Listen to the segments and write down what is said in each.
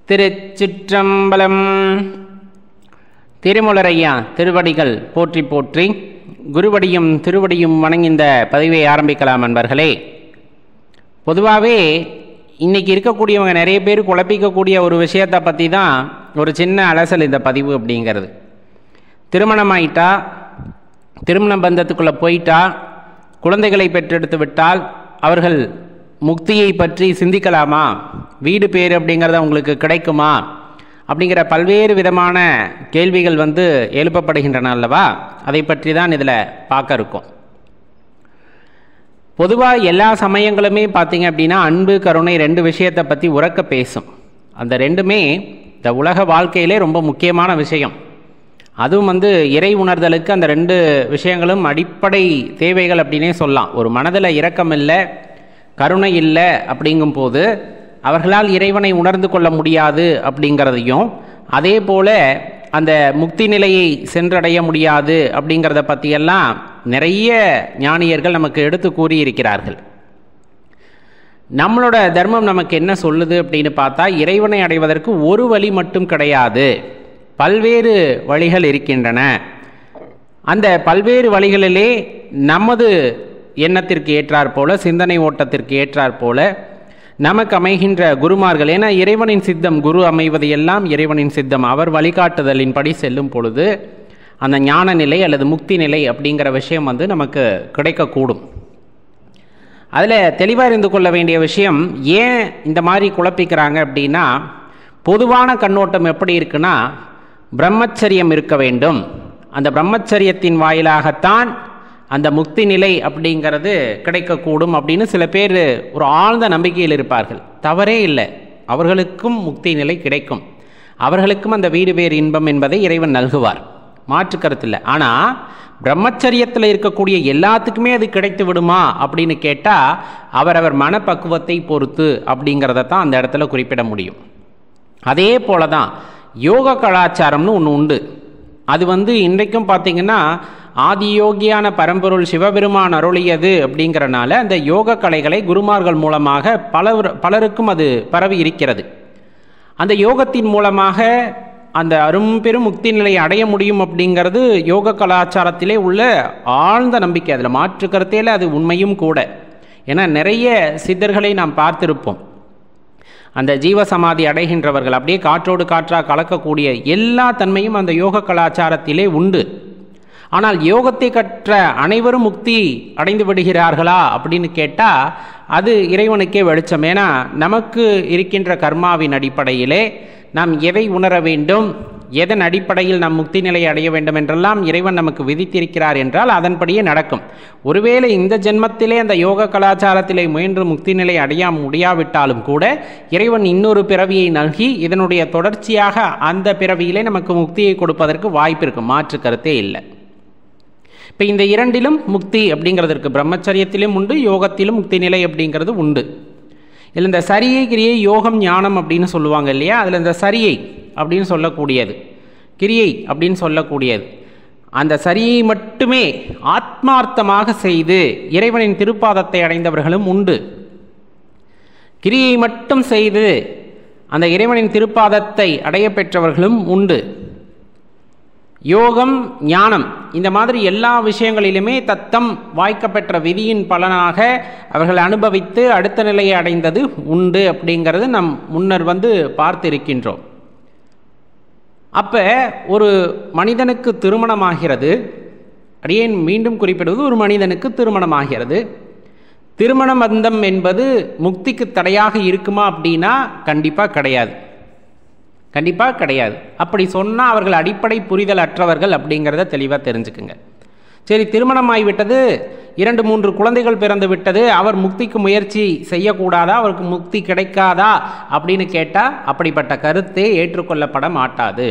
திருச்சிற்றம்பலம் திருமுலரையா திருவடிகள் போற்றி போற்றி குருவடியும் திருவடியும் வணங்கிந்த பதிவை ஆரம்பிக்கலாம் நண்பர்களே பொதுவாகவே இன்னைக்கு இருக்கக்கூடியவங்க நிறைய பேர் குழப்பிக்கக்கூடிய ஒரு விஷயத்தை பற்றி தான் ஒரு சின்ன அலசல் இந்த பதிவு அப்படிங்கிறது திருமணமாயிட்டா திருமண பந்தத்துக்குள்ளே போயிட்டா குழந்தைகளை பெற்றெடுத்து விட்டால் அவர்கள் முக்தியை பற்றி சிந்திக்கலாமா வீடு பேர் அப்படிங்கிறது அவங்களுக்கு கிடைக்குமா அப்படிங்கிற பல்வேறு விதமான கேள்விகள் வந்து எழுப்பப்படுகின்றன அல்லவா அதை பற்றி தான் இதில் பார்க்க இருக்கோம் பொதுவாக எல்லா சமயங்களுமே பார்த்தீங்க அப்படின்னா அன்பு கருணை ரெண்டு விஷயத்தை பற்றி உறக்க பேசும் அந்த ரெண்டுமே இந்த உலக வாழ்க்கையிலே ரொம்ப முக்கியமான விஷயம் அதுவும் வந்து இறை உணர்தலுக்கு அந்த ரெண்டு விஷயங்களும் அடிப்படை தேவைகள் அப்படின்னே சொல்லலாம் ஒரு மனதில் இரக்கம் இல்லை கருணை இல்லை அப்படிங்கும்போது அவர்களால் இறைவனை உணர்ந்து கொள்ள முடியாது அப்படிங்கிறதையும் அதே போல் அந்த முக்தி நிலையை சென்றடைய முடியாது அப்படிங்கிறத பற்றியெல்லாம் நிறைய ஞானியர்கள் நமக்கு எடுத்து கூறியிருக்கிறார்கள் நம்மளோட தர்மம் நமக்கு என்ன சொல்லுது அப்படின்னு பார்த்தா இறைவனை அடைவதற்கு ஒரு வழி மட்டும் கிடையாது பல்வேறு வழிகள் இருக்கின்றன அந்த பல்வேறு வழிகளிலே நமது எண்ணத்திற்கு ஏற்றாற் போல சிந்தனை ஓட்டத்திற்கு ஏற்றாற் போல நமக்கு அமைகின்ற குருமார்கள் ஏன்னா இறைவனின் சித்தம் குரு அமைவது எல்லாம் இறைவனின் சித்தம் அவர் வழிகாட்டுதலின்படி செல்லும் பொழுது அந்த ஞான நிலை அல்லது முக்தி நிலை அப்படிங்கிற விஷயம் வந்து நமக்கு கிடைக்கக்கூடும் அதில் தெளிவாக இருந்து கொள்ள வேண்டிய விஷயம் ஏன் இந்த மாதிரி குழப்பிக்கிறாங்க அப்படின்னா பொதுவான கண்ணோட்டம் எப்படி இருக்குன்னா பிரம்மச்சரியம் இருக்க வேண்டும் அந்த பிரம்மச்சரியத்தின் வாயிலாகத்தான் அந்த முக்தி நிலை அப்படிங்கிறது கிடைக்கக்கூடும் அப்படின்னு சில பேர் ஒரு ஆழ்ந்த நம்பிக்கையில் இருப்பார்கள் தவறே இல்லை அவர்களுக்கும் முக்தி நிலை கிடைக்கும் அவர்களுக்கும் அந்த வீடு வேறு இன்பம் என்பதை இறைவன் நல்குவார் மாற்று கருத்தில் ஆனால் பிரம்மச்சரியத்தில் இருக்கக்கூடிய எல்லாத்துக்குமே அது கிடைத்து விடுமா அப்படின்னு கேட்டால் அவரவர் மனப்பக்குவத்தை பொறுத்து அப்படிங்கிறத தான் அந்த இடத்துல குறிப்பிட முடியும் அதே போல தான் யோக கலாச்சாரம்னு ஒன்று உண்டு அது வந்து இன்றைக்கும் பார்த்தீங்கன்னா ஆதியோகியான பரம்பொருள் சிவபெருமான் அருளியது அப்படிங்கிறனால அந்த யோக கலைகளை குருமார்கள் மூலமாக பலர் பலருக்கும் அது பரவி இருக்கிறது அந்த யோகத்தின் மூலமாக அந்த அரும்பெரும் முக்தி நிலையை அடைய முடியும் அப்படிங்கிறது யோக கலாச்சாரத்திலே உள்ள ஆழ்ந்த நம்பிக்கை அதில் மாற்று கருத்தையில் அது உண்மையும் கூட ஏன்னா நிறைய சித்தர்களை நாம் பார்த்திருப்போம் அந்த ஜீவசமாதி அடைகின்றவர்கள் அப்படியே காற்றோடு காற்றாக கலக்கக்கூடிய எல்லா தன்மையும் அந்த யோக கலாச்சாரத்திலே உண்டு ஆனால் யோகத்தை கற்ற அனைவரும் முக்தி அடைந்து விடுகிறார்களா அப்படின்னு கேட்டால் அது இறைவனுக்கே வெளிச்சம் ஏன்னா நமக்கு இருக்கின்ற கர்மாவின் அடிப்படையிலே நாம் எதை உணர வேண்டும் எதன் அடிப்படையில் நாம் முக்தி நிலையை அடைய வேண்டும் என்றெல்லாம் இறைவன் நமக்கு விதித்திருக்கிறார் என்றால் அதன்படியே நடக்கும் ஒருவேளை இந்த ஜென்மத்திலே அந்த யோக கலாச்சாரத்திலே முயன்று முக்தி நிலை அடைய முடியாவிட்டாலும் கூட இறைவன் இன்னொரு பிறவியை நல்கி இதனுடைய தொடர்ச்சியாக அந்த பிறவியிலே நமக்கு முக்தியை கொடுப்பதற்கு வாய்ப்பு இருக்கு மாற்று கருத்தே இல்லை இப்போ இந்த இரண்டிலும் முக்தி அப்படிங்கிறதற்கு பிரம்மச்சரியத்திலும் உண்டு யோகத்திலும் முக்தி நிலை அப்படிங்கிறது உண்டு இதில் இந்த சரியை கிரியை யோகம் ஞானம் அப்படின்னு சொல்லுவாங்க இல்லையா அதில் இந்த சரியை அப்படின்னு சொல்லக்கூடியது கிரியை அப்படின்னு சொல்லக்கூடியது அந்த சரியை மட்டுமே ஆத்மார்த்தமாக செய்து இறைவனின் திருப்பாதத்தை அடைந்தவர்களும் உண்டு கிரியை மட்டும் செய்து அந்த இறைவனின் திருப்பாதத்தை அடைய பெற்றவர்களும் உண்டு யோகம் ஞானம் இந்த மாதிரி எல்லா விஷயங்களிலுமே தத்தம் வாய்க்கப்பெற்ற விதியின் பலனாக அவர்கள் அனுபவித்து அடுத்த நிலையை அடைந்தது உண்டு அப்படிங்கிறது நம் முன்னர் வந்து பார்த்து இருக்கின்றோம் அப்போ ஒரு மனிதனுக்கு திருமணமாகிறது அடியேன் மீண்டும் குறிப்பிடுவது ஒரு மனிதனுக்கு திருமணமாகிறது திருமண பந்தம் என்பது முக்திக்கு தடையாக இருக்குமா அப்படின்னா கண்டிப்பாக கிடையாது கண்டிப்பாக கிடையாது அப்படி சொன்னால் அவர்கள் அடிப்படை புரிதல் அற்றவர்கள் அப்படிங்கிறத தெளிவாக தெரிஞ்சுக்குங்க சரி திருமணம் ஆகிவிட்டது இரண்டு மூன்று குழந்தைகள் பிறந்து விட்டது அவர் முக்திக்கு முயற்சி செய்யக்கூடாதா அவருக்கு முக்தி கிடைக்காதா அப்படின்னு கேட்டால் அப்படிப்பட்ட கருத்தே ஏற்றுக்கொள்ளப்பட மாட்டாது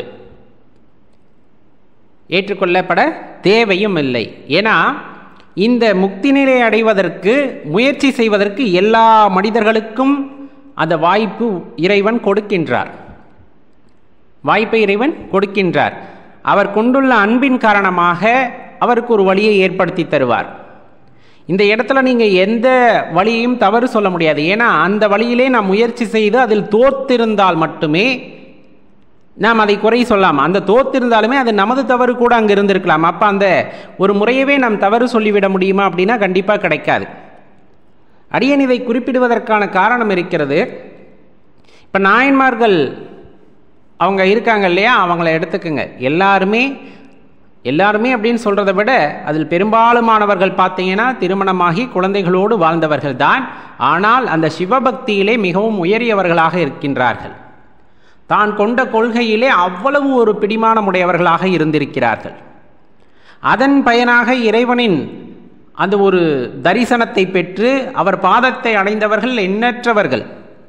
ஏற்றுக்கொள்ளப்பட தேவையும் இல்லை ஏன்னா இந்த முக்தி நிலை அடைவதற்கு முயற்சி செய்வதற்கு எல்லா மனிதர்களுக்கும் அந்த வாய்ப்பு இறைவன் கொடுக்கின்றார் வாய்ப்பை இறைவன் கொடுக்கின்றார் அவர் கொண்டுள்ள அன்பின் காரணமாக அவருக்கு ஒரு வழியை ஏற்படுத்தி தருவார் இந்த இடத்துல நீங்கள் எந்த வழியையும் தவறு சொல்ல முடியாது ஏன்னா அந்த வழியிலே நாம் முயற்சி செய்து அதில் தோத்திருந்தால் மட்டுமே நாம் அதை குறை சொல்லாமல் அந்த தோத்திருந்தாலுமே அது நமது தவறு கூட அங்கே இருந்திருக்கலாம் அப்போ அந்த ஒரு முறையவே நாம் தவறு சொல்லிவிட முடியுமா அப்படின்னா கண்டிப்பாக கிடைக்காது அடியன் இதை குறிப்பிடுவதற்கான காரணம் இருக்கிறது இப்போ நாயன்மார்கள் அவங்க இருக்காங்க இல்லையா அவங்கள எடுத்துக்கோங்க எல்லாருமே எல்லாருமே அப்படின்னு சொல்கிறத விட அதில் பெரும்பாலுமானவர்கள் பார்த்தீங்கன்னா திருமணமாகி குழந்தைகளோடு வாழ்ந்தவர்கள் தான் ஆனால் அந்த சிவபக்தியிலே மிகவும் உயரியவர்களாக இருக்கின்றார்கள் தான் கொண்ட கொள்கையிலே அவ்வளவு ஒரு பிடிமானமுடையவர்களாக இருந்திருக்கிறார்கள் அதன் பயனாக இறைவனின் அந்த ஒரு தரிசனத்தை பெற்று அவர் பாதத்தை அடைந்தவர்கள் எண்ணற்றவர்கள்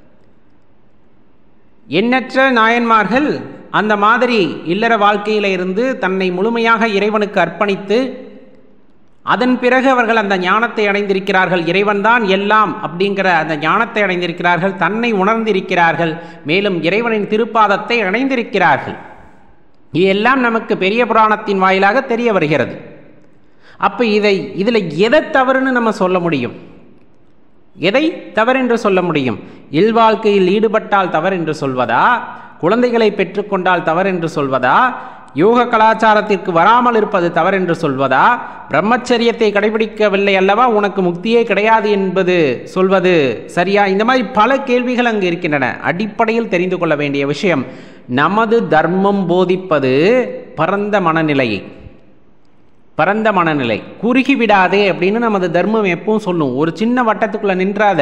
எண்ணற்ற நாயன்மார்கள் அந்த மாதிரி இல்லற வாழ்க்கையில இருந்து தன்னை முழுமையாக இறைவனுக்கு அர்ப்பணித்து அதன் பிறகு அவர்கள் அந்த ஞானத்தை அடைந்திருக்கிறார்கள் இறைவன்தான் எல்லாம் அப்படிங்கிற அந்த ஞானத்தை அடைந்திருக்கிறார்கள் தன்னை உணர்ந்திருக்கிறார்கள் மேலும் இறைவனின் திருப்பாதத்தை அடைந்திருக்கிறார்கள் இது எல்லாம் நமக்கு பெரிய புராணத்தின் வாயிலாக தெரிய வருகிறது அப்போ இதை இதில் எதை தவறுன்னு நம்ம சொல்ல முடியும் எதை தவறென்று சொல்ல முடியும் இல்வாழ்க்கையில் ஈடுபட்டால் தவறென்று சொல்வதா குழந்தைகளை பெற்றுக்கொண்டால் தவறென்று சொல்வதா யோக கலாச்சாரத்திற்கு வராமல் இருப்பது தவறென்று சொல்வதா பிரம்மச்சரியத்தை கடைபிடிக்கவில்லை அல்லவா உனக்கு முக்தியே கிடையாது என்பது சொல்வது சரியா இந்த மாதிரி பல கேள்விகள் அங்கு இருக்கின்றன அடிப்படையில் தெரிந்து கொள்ள வேண்டிய விஷயம் நமது தர்மம் போதிப்பது பரந்த மனநிலையை பரந்த மனநிலை குறுகி விடாதே அப்படின்னு நமது தர்மம் எப்பவும் சொல்லும் ஒரு சின்ன வட்டத்துக்குள்ள நின்றாத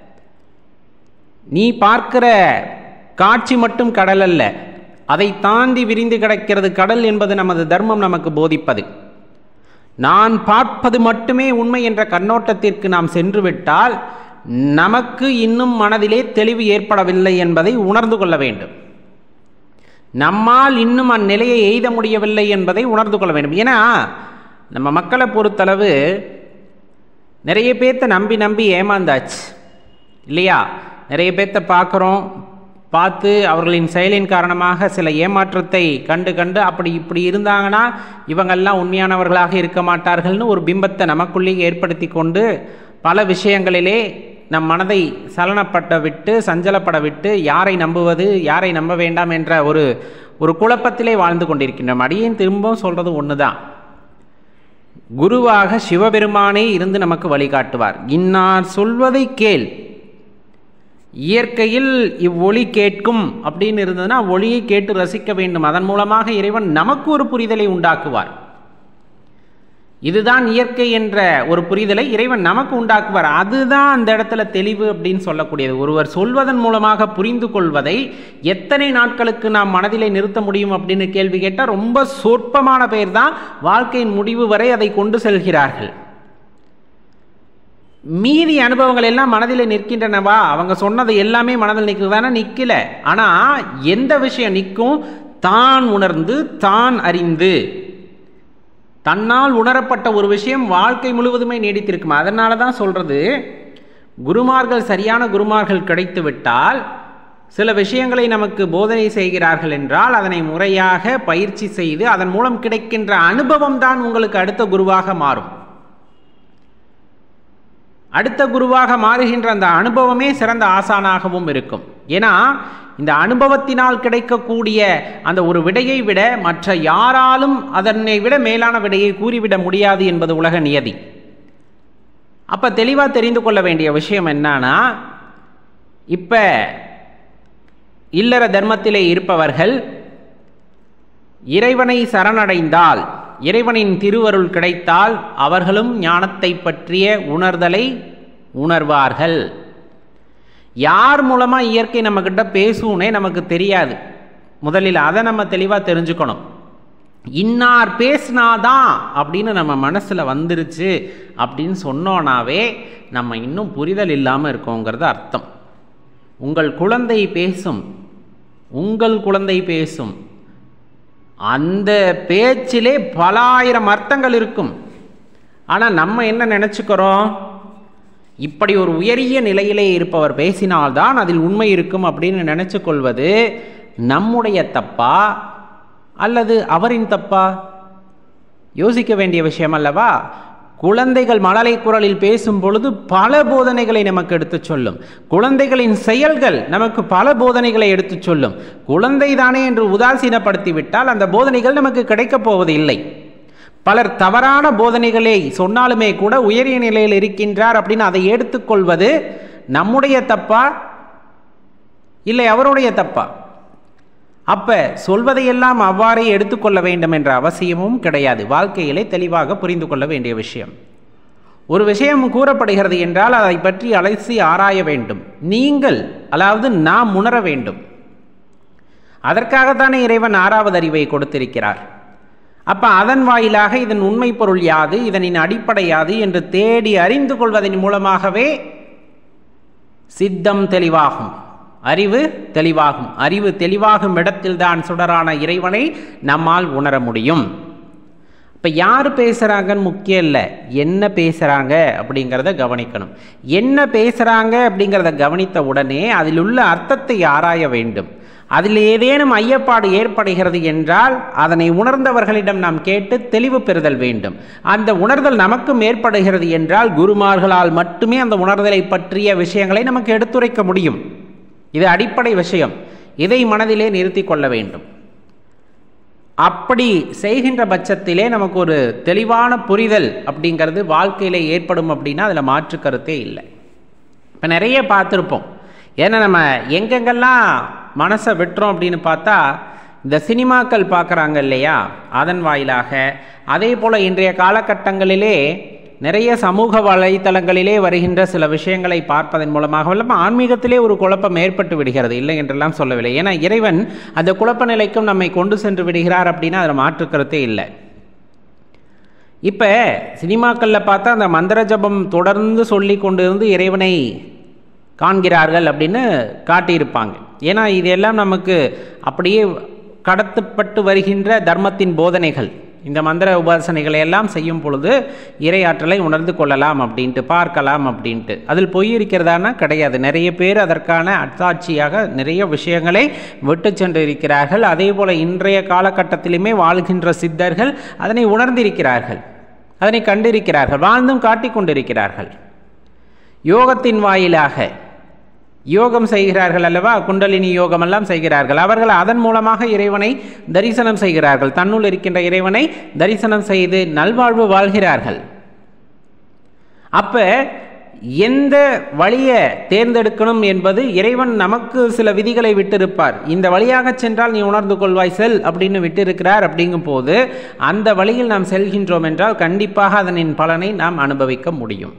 நீ பார்க்கிற காட்சி மட்டும் கடல் அல்ல அதை தாண்டி விரிந்து கிடக்கிறது கடல் என்பது நமது தர்மம் நமக்கு போதிப்பது நான் பார்ப்பது மட்டுமே உண்மை என்ற கண்ணோட்டத்திற்கு நாம் சென்று விட்டால் நமக்கு இன்னும் மனதிலே தெளிவு ஏற்படவில்லை என்பதை உணர்ந்து கொள்ள வேண்டும் நம்மால் இன்னும் அந்நிலையை எய்த முடியவில்லை என்பதை உணர்ந்து கொள்ள வேண்டும் ஏன்னா நம்ம மக்களை பொறுத்தளவு நிறைய பேர்த்த நம்பி நம்பி ஏமாந்தாச்சு இல்லையா நிறைய பேர்த்த பார்க்குறோம் பார்த்து அவர்களின் செயலின் காரணமாக சில ஏமாற்றத்தை கண்டு கண்டு அப்படி இப்படி இருந்தாங்கன்னா இவங்கெல்லாம் உண்மையானவர்களாக இருக்க மாட்டார்கள்னு ஒரு பிம்பத்தை நமக்குள்ளேயே ஏற்படுத்தி கொண்டு பல விஷயங்களிலே நம் மனதை சலனப்பட விட்டு சஞ்சலப்பட விட்டு யாரை நம்புவது யாரை நம்ப வேண்டாம் என்ற ஒரு ஒரு குழப்பத்திலே வாழ்ந்து கொண்டிருக்கின்றோம் அடியேன் திரும்பவும் சொல்கிறது ஒன்று தான் குருவாக சிவபெருமானே இருந்து நமக்கு வழிகாட்டுவார் இன்னார் சொல்வதை கேள் இயற்கையில் இவ்வொளி கேட்கும் அப்படின்னு இருந்ததுன்னா ஒளியை கேட்டு ரசிக்க வேண்டும் அதன் மூலமாக இறைவன் நமக்கு ஒரு புரிதலை உண்டாக்குவார் இதுதான் இயற்கை என்ற ஒரு புரிதலை இறைவன் நமக்கு உண்டாக்குவார் அதுதான் அந்த இடத்துல தெளிவு அப்படின்னு சொல்லக்கூடியது ஒருவர் சொல்வதன் மூலமாக புரிந்து கொள்வதை எத்தனை நாட்களுக்கு நாம் மனதிலே நிறுத்த முடியும் அப்படின்னு கேள்வி கேட்டால் ரொம்ப சொற்பமான பேர் தான் வாழ்க்கையின் முடிவு வரை அதை கொண்டு செல்கிறார்கள் மீதி அனுபவங்கள் எல்லாம் மனதில் நிற்கின்றனவா அவங்க சொன்னது எல்லாமே மனதில் நிற்கிறதானா நிற்கல ஆனால் எந்த விஷயம் நிற்கும் தான் உணர்ந்து தான் அறிந்து தன்னால் உணரப்பட்ட ஒரு விஷயம் வாழ்க்கை முழுவதுமே நீடித்திருக்கும் அதனால தான் சொல்கிறது குருமார்கள் சரியான குருமார்கள் கிடைத்து விட்டால் சில விஷயங்களை நமக்கு போதனை செய்கிறார்கள் என்றால் அதனை முறையாக பயிற்சி செய்து அதன் மூலம் கிடைக்கின்ற அனுபவம் தான் உங்களுக்கு அடுத்த குருவாக மாறும் அடுத்த குருவாக மாறுகின்ற அந்த அனுபவமே சிறந்த ஆசானாகவும் இருக்கும் ஏன்னா இந்த அனுபவத்தினால் கிடைக்கக்கூடிய அந்த ஒரு விடையை விட மற்ற யாராலும் அதனை விட மேலான விடையை கூறிவிட முடியாது என்பது உலக நியதி அப்போ தெளிவாக தெரிந்து கொள்ள வேண்டிய விஷயம் என்னன்னா இப்போ இல்லற தர்மத்திலே இருப்பவர்கள் இறைவனை சரணடைந்தால் இறைவனின் திருவருள் கிடைத்தால் அவர்களும் ஞானத்தை பற்றிய உணர்தலை உணர்வார்கள் யார் மூலமாக இயற்கை நம்மக்கிட்ட பேசுவோனே நமக்கு தெரியாது முதலில் அதை நம்ம தெளிவாக தெரிஞ்சுக்கணும் இன்னார் பேசினாதான் அப்படின்னு நம்ம மனசில் வந்துருச்சு அப்படின்னு சொன்னோனாவே நம்ம இன்னும் புரிதல் இல்லாமல் இருக்கோங்கிறது அர்த்தம் உங்கள் குழந்தை பேசும் உங்கள் குழந்தை பேசும் அந்த பேச்சிலே பல ஆயிரம் அர்த்தங்கள் இருக்கும் ஆனால் நம்ம என்ன நினச்சிக்கிறோம் இப்படி ஒரு உயரிய நிலையிலே இருப்பவர் பேசினால்தான் அதில் உண்மை இருக்கும் அப்படின்னு நினைச்சு கொள்வது நம்முடைய தப்பா அல்லது அவரின் தப்பா யோசிக்க வேண்டிய விஷயம் அல்லவா குழந்தைகள் மழலை குரலில் பேசும் பொழுது பல போதனைகளை நமக்கு எடுத்துச் சொல்லும் குழந்தைகளின் செயல்கள் நமக்கு பல போதனைகளை எடுத்துச் சொல்லும் குழந்தை தானே என்று உதாசீனப்படுத்திவிட்டால் அந்த போதனைகள் நமக்கு கிடைக்கப் போவது இல்லை பலர் தவறான போதனைகளை சொன்னாலுமே கூட உயரிய நிலையில் இருக்கின்றார் அப்படின்னு அதை எடுத்துக்கொள்வது நம்முடைய தப்பா இல்லை அவருடைய தப்பா அப்ப சொல்வதையெல்லாம் அவ்வாறே எடுத்துக்கொள்ள வேண்டும் என்ற அவசியமும் கிடையாது வாழ்க்கையிலே தெளிவாக புரிந்து கொள்ள வேண்டிய விஷயம் ஒரு விஷயம் கூறப்படுகிறது என்றால் அதை பற்றி அலசி ஆராய வேண்டும் நீங்கள் அதாவது நாம் உணர வேண்டும் அதற்காகத்தானே இறைவன் ஆறாவது அறிவை கொடுத்திருக்கிறார் அப்ப அதன் வாயிலாக இதன் உண்மை பொருள் யாது இதனின் அடிப்படை யாது என்று தேடி அறிந்து கொள்வதன் மூலமாகவே சித்தம் தெளிவாகும் அறிவு தெளிவாகும் அறிவு தெளிவாகும் இடத்தில்தான் சுடரான இறைவனை நம்மால் உணர முடியும் இப்போ யார் பேசுகிறாங்கன்னு முக்கியம் இல்லை என்ன பேசுகிறாங்க அப்படிங்கிறத கவனிக்கணும் என்ன பேசுகிறாங்க அப்படிங்கிறத கவனித்த உடனே அதில் உள்ள அர்த்தத்தை ஆராய வேண்டும் அதில் ஏதேனும் ஐயப்பாடு ஏற்படுகிறது என்றால் அதனை உணர்ந்தவர்களிடம் நாம் கேட்டு தெளிவு பெறுதல் வேண்டும் அந்த உணர்தல் நமக்கும் ஏற்படுகிறது என்றால் குருமார்களால் மட்டுமே அந்த உணர்தலை பற்றிய விஷயங்களை நமக்கு எடுத்துரைக்க முடியும் இது அடிப்படை விஷயம் இதை மனதிலே நிறுத்தி கொள்ள வேண்டும் அப்படி செய்கின்ற பட்சத்திலே நமக்கு ஒரு தெளிவான புரிதல் அப்படிங்கிறது வாழ்க்கையில் ஏற்படும் அப்படின்னா அதில் மாற்று கருத்தே இல்லை இப்போ நிறைய பார்த்துருப்போம் ஏன்னா நம்ம எங்கெங்கெல்லாம் மனசை விட்டுறோம் அப்படின்னு பார்த்தா இந்த சினிமாக்கள் பார்க்குறாங்க இல்லையா அதன் வாயிலாக அதே போல் இன்றைய காலகட்டங்களிலே நிறைய சமூக வலைத்தளங்களிலே வருகின்ற சில விஷயங்களை பார்ப்பதன் மூலமாக இல்லாமல் ஆன்மீகத்திலே ஒரு குழப்பம் ஏற்பட்டு விடுகிறது இல்லை என்றெல்லாம் சொல்லவில்லை ஏன்னா இறைவன் அந்த குழப்ப நிலைக்கும் நம்மை கொண்டு சென்று விடுகிறார் அப்படின்னா அதில் மாற்றுக்கருத்தே இல்லை இப்போ சினிமாக்களில் பார்த்தா அந்த மந்திர ஜபம் தொடர்ந்து சொல்லி கொண்டு இருந்து இறைவனை காண்கிறார்கள் அப்படின்னு காட்டியிருப்பாங்க ஏன்னா இதெல்லாம் நமக்கு அப்படியே கடத்தப்பட்டு வருகின்ற தர்மத்தின் போதனைகள் இந்த மந்திர உபாசனைகளை எல்லாம் செய்யும் பொழுது இறையாற்றலை உணர்ந்து கொள்ளலாம் அப்படின்ட்டு பார்க்கலாம் அப்படின்ட்டு அதில் பொய் இருக்கிறதானா கிடையாது நிறைய பேர் அதற்கான அத்தாட்சியாக நிறைய விஷயங்களை விட்டு சென்று இருக்கிறார்கள் அதே போல் இன்றைய காலகட்டத்திலுமே வாழ்கின்ற சித்தர்கள் அதனை உணர்ந்திருக்கிறார்கள் அதனை கண்டிருக்கிறார்கள் வாழ்ந்தும் காட்டிக் கொண்டிருக்கிறார்கள் யோகத்தின் வாயிலாக யோகம் செய்கிறார்கள் அல்லவா குண்டலினி யோகம் எல்லாம் செய்கிறார்கள் அவர்கள் அதன் மூலமாக இறைவனை தரிசனம் செய்கிறார்கள் தன்னுள் இருக்கின்ற இறைவனை தரிசனம் செய்து நல்வாழ்வு வாழ்கிறார்கள் அப்ப எந்த வழியை தேர்ந்தெடுக்கணும் என்பது இறைவன் நமக்கு சில விதிகளை விட்டிருப்பார் இந்த வழியாக சென்றால் நீ உணர்ந்து கொள்வாய் செல் அப்படின்னு விட்டிருக்கிறார் அப்படிங்கும் போது அந்த வழியில் நாம் செல்கின்றோம் என்றால் கண்டிப்பாக அதனின் பலனை நாம் அனுபவிக்க முடியும்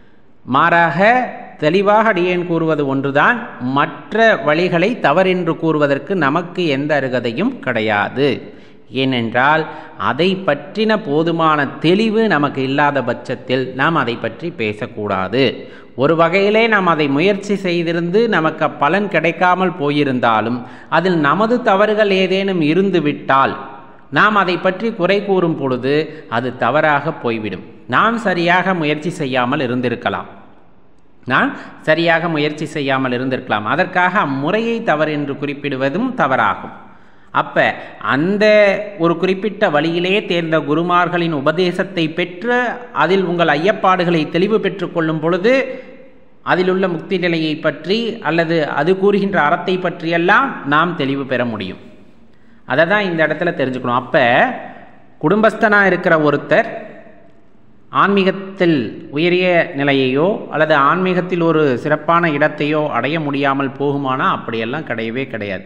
மாறாக தெளிவாக அடியேன் கூறுவது ஒன்றுதான் மற்ற வழிகளை தவறென்று கூறுவதற்கு நமக்கு எந்த அருகதையும் கிடையாது ஏனென்றால் அதை பற்றின போதுமான தெளிவு நமக்கு இல்லாத பட்சத்தில் நாம் அதை பற்றி பேசக்கூடாது ஒரு வகையிலே நாம் அதை முயற்சி செய்திருந்து நமக்கு பலன் கிடைக்காமல் போயிருந்தாலும் அதில் நமது தவறுகள் ஏதேனும் இருந்து விட்டால் நாம் அதை பற்றி குறை கூறும் பொழுது அது தவறாக போய்விடும் நாம் சரியாக முயற்சி செய்யாமல் இருந்திருக்கலாம் நான் சரியாக முயற்சி செய்யாமல் இருந்திருக்கலாம் அதற்காக அம்முறையை தவறு என்று குறிப்பிடுவதும் தவறாகும் அப்ப அந்த ஒரு குறிப்பிட்ட வழியிலே தேர்ந்த குருமார்களின் உபதேசத்தை பெற்று அதில் உங்கள் ஐயப்பாடுகளை தெளிவு பெற்றுக்கொள்ளும் பொழுது அதில் உள்ள முக்தி நிலையை பற்றி அல்லது அது கூறுகின்ற அறத்தை பற்றியெல்லாம் நாம் தெளிவு பெற முடியும் அதை தான் இந்த இடத்துல தெரிஞ்சுக்கணும் அப்போ குடும்பஸ்தனாக இருக்கிற ஒருத்தர் ஆன்மீகத்தில் உயரிய நிலையையோ அல்லது ஆன்மீகத்தில் ஒரு சிறப்பான இடத்தையோ அடைய முடியாமல் போகுமானா அப்படியெல்லாம் கிடையவே கிடையாது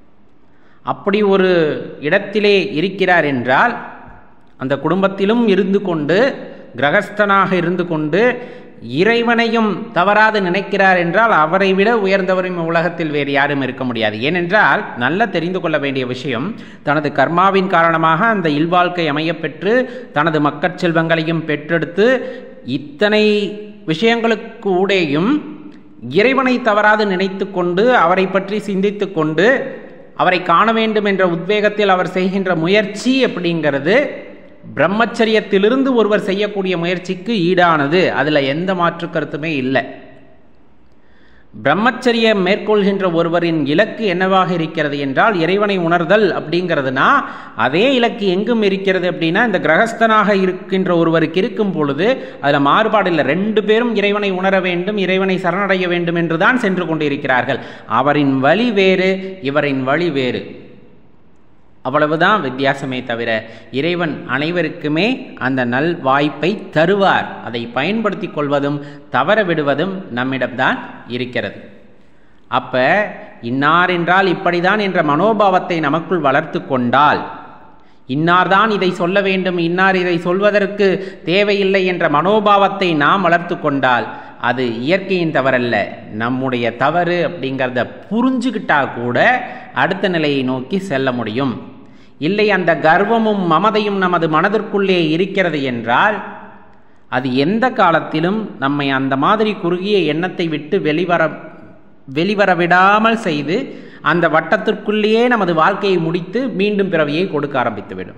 அப்படி ஒரு இடத்திலே இருக்கிறார் என்றால் அந்த குடும்பத்திலும் இருந்து கொண்டு கிரகஸ்தனாக இருந்து கொண்டு இறைவனையும் தவறாது நினைக்கிறார் என்றால் அவரை விட உயர்ந்தவரும் உலகத்தில் வேறு யாரும் இருக்க முடியாது ஏனென்றால் நல்ல தெரிந்து கொள்ள வேண்டிய விஷயம் தனது கர்மாவின் காரணமாக அந்த இல்வாழ்க்கை அமையப்பெற்று தனது மக்கட் செல்வங்களையும் பெற்றெடுத்து இத்தனை விஷயங்களுக்கு ஊடேயும் இறைவனை தவறாது நினைத்து கொண்டு அவரை பற்றி சிந்தித்து கொண்டு அவரை காண வேண்டும் என்ற உத்வேகத்தில் அவர் செய்கின்ற முயற்சி அப்படிங்கிறது பிரம்மச்சரியத்திலிருந்து ஒருவர் செய்யக்கூடிய முயற்சிக்கு ஈடானது அதில் எந்த மாற்று கருத்துமே இல்லை பிரம்மச்சரியம் மேற்கொள்கின்ற ஒருவரின் இலக்கு என்னவாக இருக்கிறது என்றால் இறைவனை உணர்தல் அப்படிங்கிறதுனா அதே இலக்கு எங்கும் இருக்கிறது அப்படின்னா இந்த கிரகஸ்தனாக இருக்கின்ற ஒருவருக்கு இருக்கும் பொழுது அதில் மாறுபாடு இல்லை ரெண்டு பேரும் இறைவனை உணர வேண்டும் இறைவனை சரணடைய வேண்டும் என்று தான் சென்று கொண்டிருக்கிறார்கள் அவரின் வழி வேறு இவரின் வழி வேறு அவ்வளவுதான் வித்தியாசமே தவிர இறைவன் அனைவருக்குமே அந்த நல் வாய்ப்பை தருவார் அதை பயன்படுத்தி கொள்வதும் தவற விடுவதும் நம்மிடம்தான் இருக்கிறது அப்ப இன்னார் என்றால் இப்படிதான் என்ற மனோபாவத்தை நமக்குள் வளர்த்து கொண்டால் இன்னார்தான் இதை சொல்ல வேண்டும் இன்னார் இதை சொல்வதற்கு தேவையில்லை என்ற மனோபாவத்தை நாம் வளர்த்து கொண்டால் அது இயற்கையின் தவறல்ல நம்முடைய தவறு அப்படிங்கிறத புரிஞ்சுக்கிட்டா கூட அடுத்த நிலையை நோக்கி செல்ல முடியும் இல்லை அந்த கர்வமும் மமதையும் நமது மனதிற்குள்ளே இருக்கிறது என்றால் அது எந்த காலத்திலும் நம்மை அந்த மாதிரி குறுகிய எண்ணத்தை விட்டு வெளிவர வெளிவர விடாமல் செய்து அந்த வட்டத்திற்குள்ளேயே நமது வாழ்க்கையை முடித்து மீண்டும் பிறவியை கொடுக்க ஆரம்பித்துவிடும்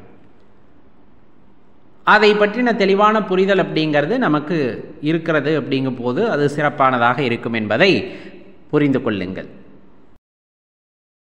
அதை பற்றின தெளிவான புரிதல் அப்படிங்கிறது நமக்கு இருக்கிறது அப்படிங்கும் போது அது சிறப்பானதாக இருக்கும் என்பதை புரிந்து கொள்ளுங்கள்